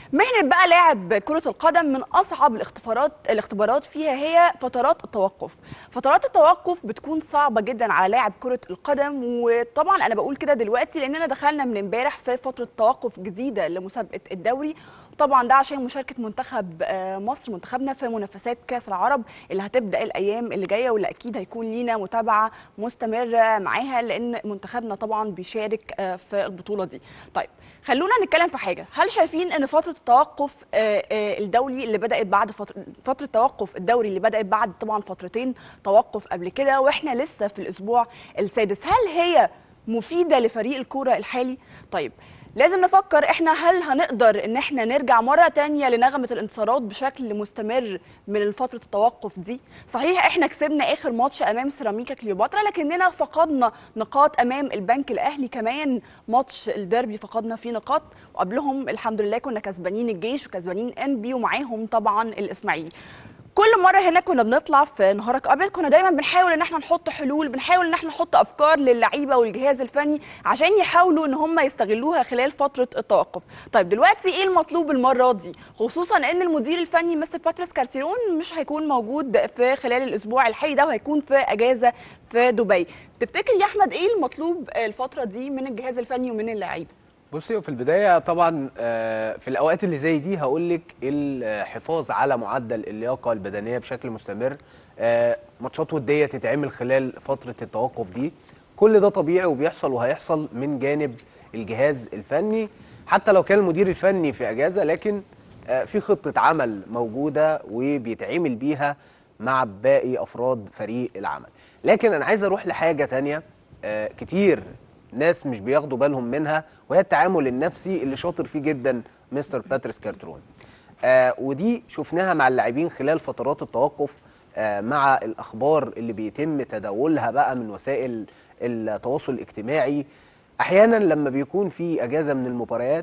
مهنة بقى لاعب كرة القدم من أصعب الاختبارات الاختبارات فيها هي فترات التوقف فترات التوقف بتكون صعبة جدا على لاعب كرة القدم وطبعا أنا بقول كده دلوقتي لأننا دخلنا من امبارح في فترة توقف جديدة لمسابقة الدوري طبعا ده عشان مشاركة منتخب آه، مصر منتخبنا في منافسات كأس العرب اللي هتبدأ الأيام اللي جاية واللي أكيد هيكون لينا متابعة مستمرة معاها لأن منتخبنا طبعا بيشارك آه، في البطولة دي طيب خلونا نتكلم في حاجة هل شايفين أن فترة التوقف آه، آه، الدولي اللي بدأت بعد فترة فترة توقف الدوري اللي بدأت بعد طبعا فترتين توقف قبل كده وإحنا لسه في الأسبوع السادس هل هي مفيدة لفريق الكورة الحالي؟ طيب لازم نفكر احنا هل هنقدر ان احنا نرجع مره تانية لنغمه الانتصارات بشكل مستمر من فتره التوقف دي صحيح احنا كسبنا اخر ماتش امام سيراميكا كليوباترا لكننا فقدنا نقاط امام البنك الاهلي كمان ماتش الديربي فقدنا فيه نقاط وقبلهم الحمد لله كنا كسبانين الجيش وكسبانين انبي ومعاهم طبعا الاسماعيلي كل مره هنا كنا بنطلع في نهارك ابيض كنا دايما بنحاول ان احنا نحط حلول بنحاول ان احنا نحط افكار للعيبه والجهاز الفني عشان يحاولوا ان هم يستغلوها خلال فتره التوقف طيب دلوقتي ايه المطلوب المره دي خصوصا ان المدير الفني مستر باتريس كارتيرون مش هيكون موجود في خلال الاسبوع الحالي ده وهيكون في اجازه في دبي تفتكر يا احمد ايه المطلوب الفتره دي من الجهاز الفني ومن اللعيبه بصي وفي البدايه طبعا آه، في الاوقات اللي زي دي هقول لك الحفاظ على معدل اللياقه البدنيه بشكل مستمر آه، ماتشات وديه تتعمل خلال فتره التوقف دي كل ده طبيعي وبيحصل وهيحصل من جانب الجهاز الفني حتى لو كان المدير الفني في اجازه لكن آه، في خطه عمل موجوده وبيتعمل بيها مع باقي افراد فريق العمل لكن انا عايز اروح لحاجه تانية آه، كتير ناس مش بياخدوا بالهم منها وهي التعامل النفسي اللي شاطر فيه جدا مستر باتريس كارترون آه ودي شفناها مع اللاعبين خلال فترات التوقف آه مع الاخبار اللي بيتم تداولها بقى من وسائل التواصل الاجتماعي احيانا لما بيكون في اجازه من المباريات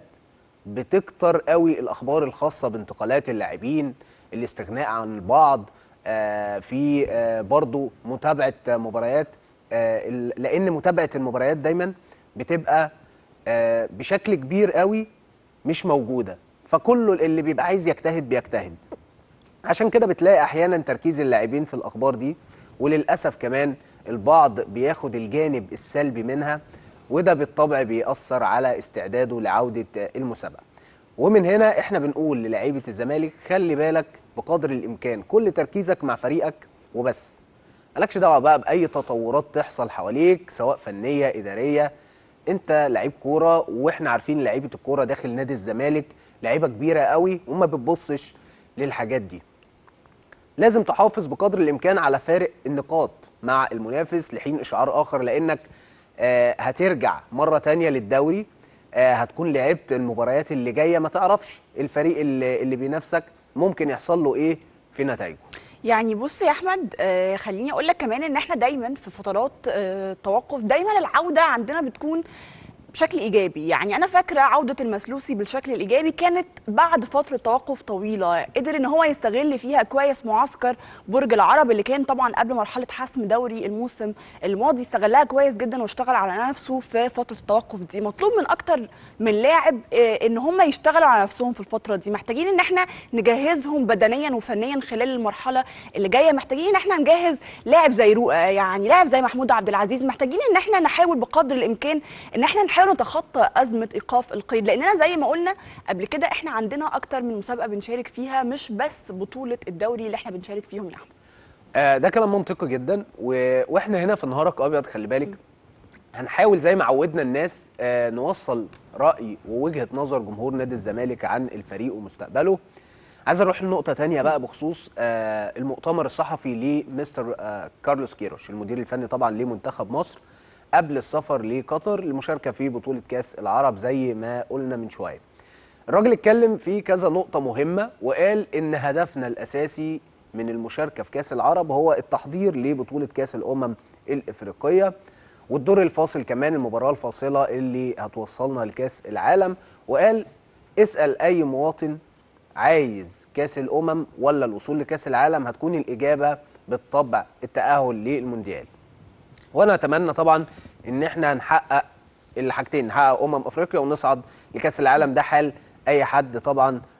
بتكتر قوي الاخبار الخاصه بانتقالات اللاعبين الاستغناء عن البعض آه في آه برضو متابعه مباريات آه ال- لان متابعه المباريات دايما بتبقى آه بشكل كبير قوي مش موجوده فكله اللي بيبقى عايز يجتهد بيجتهد عشان كده بتلاقي احيانا تركيز اللاعبين في الاخبار دي وللاسف كمان البعض بياخد الجانب السلبي منها وده بالطبع بيأثر على استعداده لعودة المسابقة ومن هنا احنا بنقول للاعيبة الزمالك خلي بالك بقدر الامكان كل تركيزك مع فريقك وبس مالكش دعوه بقى باي تطورات تحصل حواليك سواء فنيه اداريه انت لعيب كوره واحنا عارفين لعيبه الكوره داخل نادي الزمالك لعيبه كبيره قوي وما بتبصش للحاجات دي لازم تحافظ بقدر الامكان على فارق النقاط مع المنافس لحين اشعار اخر لانك آه، هترجع مره تانية للدوري آه، هتكون لعبت المباريات اللي جايه ما تعرفش الفريق اللي, اللي بينافسك ممكن يحصل له ايه في نتائجه يعني بص يا احمد آه خليني اقول لك كمان ان احنا دايما في فترات آه توقف دايما العوده عندنا بتكون بشكل ايجابي يعني انا فاكره عوده المسلوسي بالشكل الايجابي كانت بعد فتره توقف طويله قدر ان هو يستغل فيها كويس معسكر برج العرب اللي كان طبعا قبل مرحله حسم دوري الموسم الماضي استغلها كويس جدا واشتغل على نفسه في فتره التوقف دي مطلوب من اكتر من لاعب آه، ان هم يشتغلوا على نفسهم في الفتره دي محتاجين ان احنا نجهزهم بدنيا وفنيا خلال المرحله اللي جايه محتاجين ان احنا نجهز لاعب زي رؤى يعني لاعب زي محمود عبد العزيز محتاجين ان احنا نحاول بقدر الامكان ان احنا نحاول نتخطى ازمه ايقاف القيد لاننا زي ما قلنا قبل كده احنا عندنا اكتر من مسابقه بنشارك فيها مش بس بطوله الدوري اللي احنا بنشارك فيهم يا احمد آه، ده كلام منطقي جدا و... واحنا هنا في نهارك ابيض خلي بالك هنحاول زي ما عودنا الناس آه، نوصل راي ووجهه نظر جمهور نادي الزمالك عن الفريق ومستقبله عايز اروح لنقطه تانية بقى بخصوص آه، المؤتمر الصحفي لمستر آه، كارلوس كيروش المدير الفني طبعا لمنتخب مصر قبل السفر لقطر للمشاركه في بطوله كاس العرب زي ما قلنا من شويه الراجل اتكلم في كذا نقطة مهمة وقال إن هدفنا الأساسي من المشاركة في كأس العرب هو التحضير لبطولة كأس الأمم الإفريقية والدور الفاصل كمان المباراة الفاصلة اللي هتوصلنا لكأس العالم وقال اسأل أي مواطن عايز كأس الأمم ولا الوصول لكأس العالم هتكون الإجابة بالطبع التأهل للمونديال وانا اتمنى طبعا ان احنا نحقق الحاجتين نحقق امم افريقيا ونصعد لكاس العالم ده حال اي حد طبعا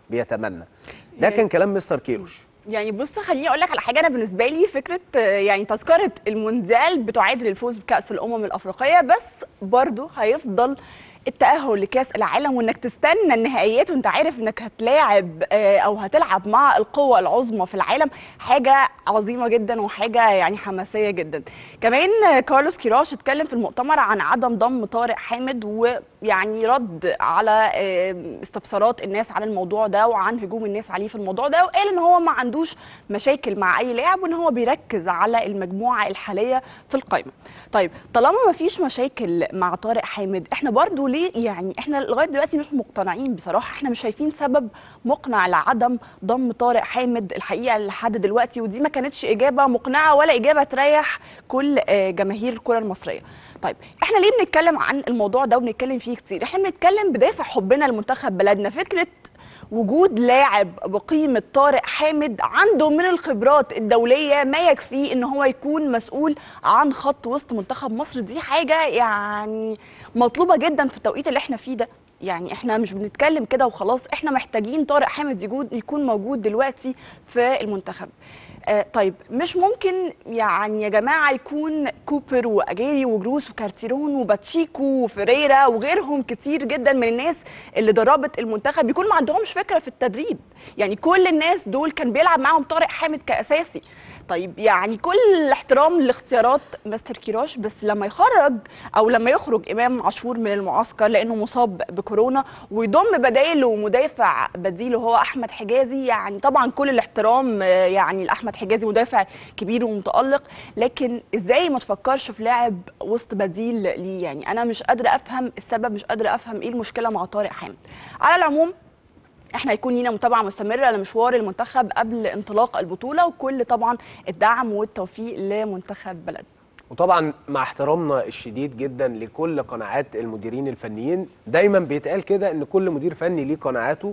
بيتمنى ده كان كلام مستر كيروش يعني بص خليني اقول لك على حاجه انا بالنسبه لي فكره آه، يعني تذكره المونديال بتعادل الفوز بكاس الامم الافريقيه بس برضه هيفضل التاهل لكاس العالم وانك تستنى النهائيات وانت عارف انك هتلاعب آه، او هتلعب مع القوه العظمى في العالم حاجه عظيمه جدا وحاجه يعني حماسيه جدا كمان آه، كارلوس كيراش اتكلم في المؤتمر عن عدم ضم طارق حامد ويعني رد على آه، استفسارات الناس عن الموضوع ده وعن هجوم الناس عليه في الموضوع ده وقال ان هو ما عندوش مشاكل مع اي لاعب وان هو بيركز على المجموعه الحاليه في القائمه طيب طالما ما فيش مشاكل مع طارق حامد احنا برضو ليه يعني احنا لغايه دلوقتي مش مقتنعين بصراحه احنا مش شايفين سبب مقنع لعدم ضم طارق حامد الحقيقه لحد دلوقتي ودي ما كانتش اجابه مقنعه ولا اجابه تريح كل آه، جماهير الكره المصريه طيب احنا ليه بنتكلم عن الموضوع ده وبنتكلم فيه كتير احنا بنتكلم بدافع حبنا لمنتخب بلدنا فكره وجود لاعب بقيمة طارق حامد عنده من الخبرات الدولية ما يكفي ان هو يكون مسؤول عن خط وسط منتخب مصر دي حاجة يعني مطلوبة جدا في التوقيت اللي احنا فيه ده يعني احنا مش بنتكلم كده وخلاص احنا محتاجين طارق حامد يجود يكون موجود دلوقتي في المنتخب آه طيب مش ممكن يعني يا جماعه يكون كوبر واجيري وجروس وكارتيرون وباتشيكو وفريرا وغيرهم كتير جدا من الناس اللي دربت المنتخب يكون ما عندهمش فكره في التدريب يعني كل الناس دول كان بيلعب معاهم طارق حامد كاساسي طيب يعني كل الاحترام لاختيارات مستر كيروش بس لما يخرج او لما يخرج امام عاشور من المعسكر لانه مصاب بكورونا ويضم بدايله مدافع بديله هو احمد حجازي يعني طبعا كل الاحترام آه، يعني لاحمد حجازي مدافع كبير ومتالق لكن ازاي ما تفكرش في لاعب وسط بديل ليه يعني انا مش قادره افهم السبب مش قادره افهم ايه المشكله مع طارق حامد على العموم احنا هيكون لينا متابعه مستمره لمشوار المنتخب قبل انطلاق البطوله وكل طبعا الدعم والتوفيق لمنتخب بلدنا وطبعا مع احترامنا الشديد جدا لكل قناعات المديرين الفنيين دايما بيتقال كده ان كل مدير فني ليه قناعاته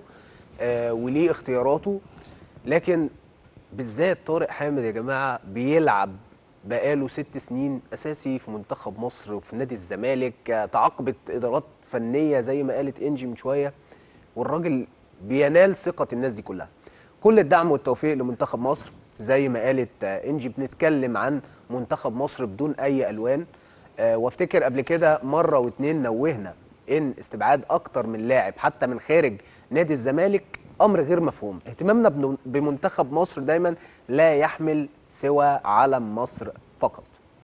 آه وليه اختياراته لكن بالذات طارق حامد يا جماعه بيلعب بقاله ست سنين اساسي في منتخب مصر وفي نادي الزمالك آه، تعاقبت ادارات فنيه زي ما قالت انجي من شويه والراجل بينال ثقه الناس دي كلها كل الدعم والتوفيق لمنتخب مصر زي ما قالت آه، انجي بنتكلم عن منتخب مصر بدون اي الوان آه، وافتكر قبل كده مره واتنين نوهنا ان استبعاد اكتر من لاعب حتى من خارج نادي الزمالك امر غير مفهوم اهتمامنا بن- بمنتخب مصر دايما لا يحمل سوى علم مصر فقط